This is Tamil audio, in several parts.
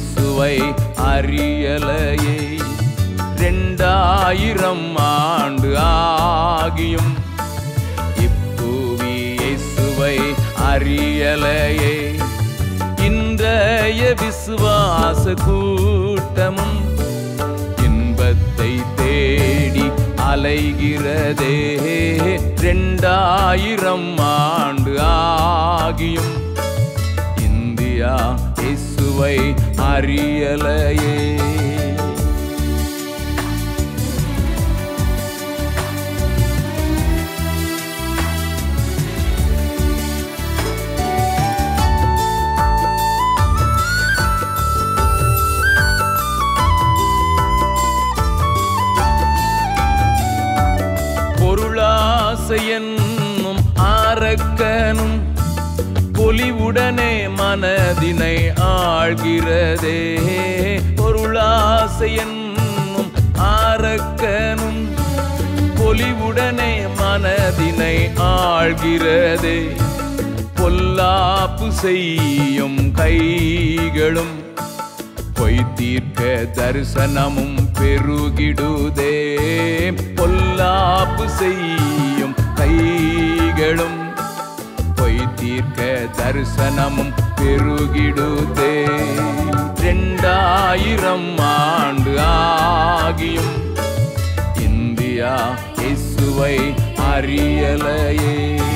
இயேசுவை அறியலையே ரெண்டாயிரம் ஆண்டு ஆகியும் இப்புவி இயேசுவை அறியலையே இன்றைய விசுவாச கூட்டமும் இன்பத்தை தேடி அலைகிறதே ரெண்டாயிரம் ஆண்டு ஆகியும் இந்தியா இயேசுவை அறியலையே பொருளாசை என்னும் ஆரக்கனும் பொலிவுடனே மனதினை ஆழ்கிறதே பொருளாசை என்னும் ஆரக்கனும் பொலிவுடனே மனதினை ஆழ்கிறதே பொல்லாப்பு செய்யும் கைகளும் பொய் தீர்க்க தரிசனமும் பெருகிடுதே பொல்லாப்பு செய்யும் கைகளும் பொய் தீர்க்க தரிசனமும் பெருகிடுதே ரெண்டாயிரம் ஆண்டு ஆகியும் இந்தியா இயேசுவை அறியலையே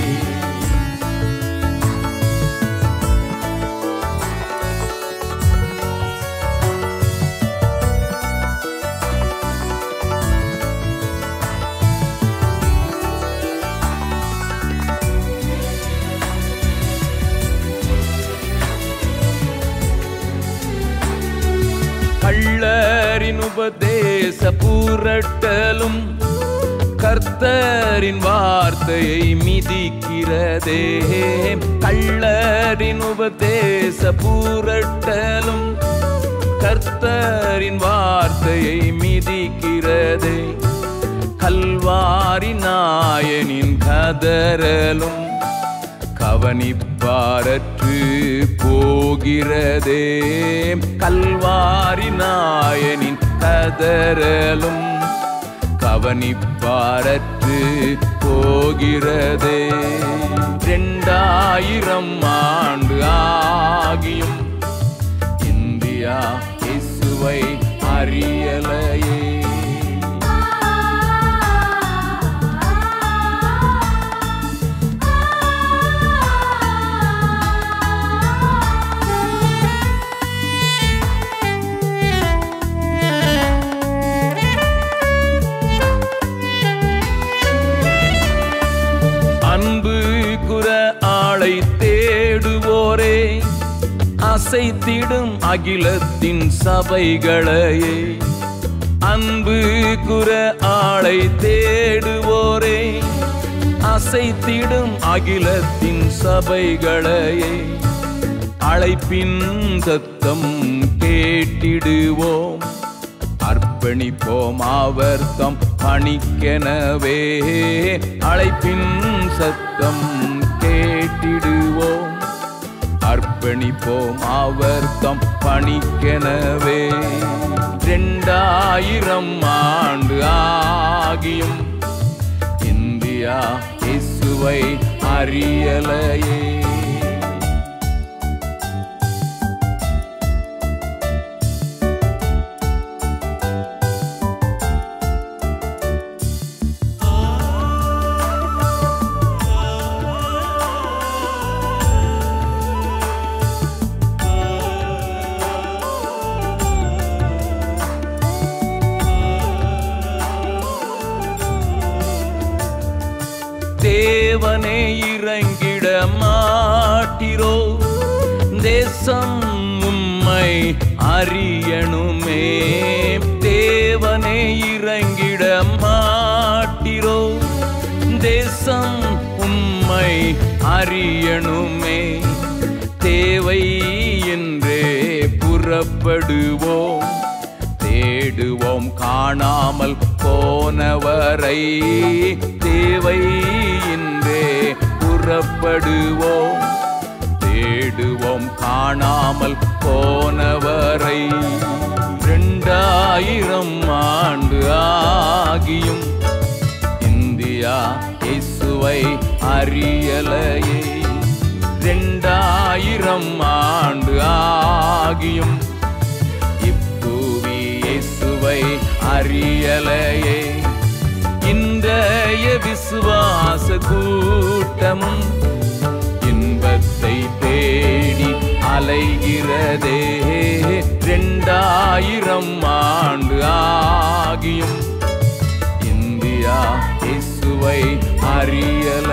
கள்ளரின் உபதேச பூரட்டலும் கர்த்தரின் வார்த்தையை மிதிக்கிறதே கள்ளரின் உபதேச பூரட்டலும் கர்த்தரின் வார்த்தையை மிதிக்கிறதே கல்வாரி நாயனின் கதறலும் கவனிப்பாரற்று போகிறதே கல்வாரி நாயனின் கதறலும் கவனிப்பாரற்று போகிறதே ரெண்டாயிரம் ஆண்டு ஆகியும் இந்தியா இயேசுவை அறியலையே அன்பு குற ஆளை தேடுவோரே அசைத்திடும் அகிலத்தின் சபைகளையே அன்பு குற ஆளை தேடுவோரே அசைத்திடும் அகிலத்தின் சபைகளையே அழைப்பின் சத்தம் கேட்டிடுவோம் அர்ப்பணிப்போம் ஆவர்த்தம் பணிக்கெனவே அழைப்பின் சத்தம் கேட்டிடுவோம் அர்ப்பணிப்போம் ஆவர்த்தம் பணிக்கெனவே ரெண்டாயிரம் ஆண்டு ஆகியும் இந்தியா இயேசுவை அறியலையே தேவனே இறங்கிட மாட்டிரோ தேசம் உம்மை அறியணுமே தேவனே இறங்கிட மாட்டிரோ தேசம் உம்மை அறியணுமே தேவை என்றே புறப்படுவோம் தேடுவோம் காணாமல் போனவரை தேவை என்றே புறப்படுவோம் தேடு தேடுவோம் காணாமல் போனவரை ரெண்டாயிரம் ஆண்டு ஆகியும் இந்தியா இயேசுவை அறியலையே ரெண்டாயிரம் ஆண்டு ஆகியும் இப்புவி இயேசுவை அறியலையே இன்றைய விசுவாச கூட்டமும் இன்பத்தை தேடி அலைகிறதே ரெண்டாயிரம் ஆண்டு ஆகியும் இந்தியா இயேசுவை அறியல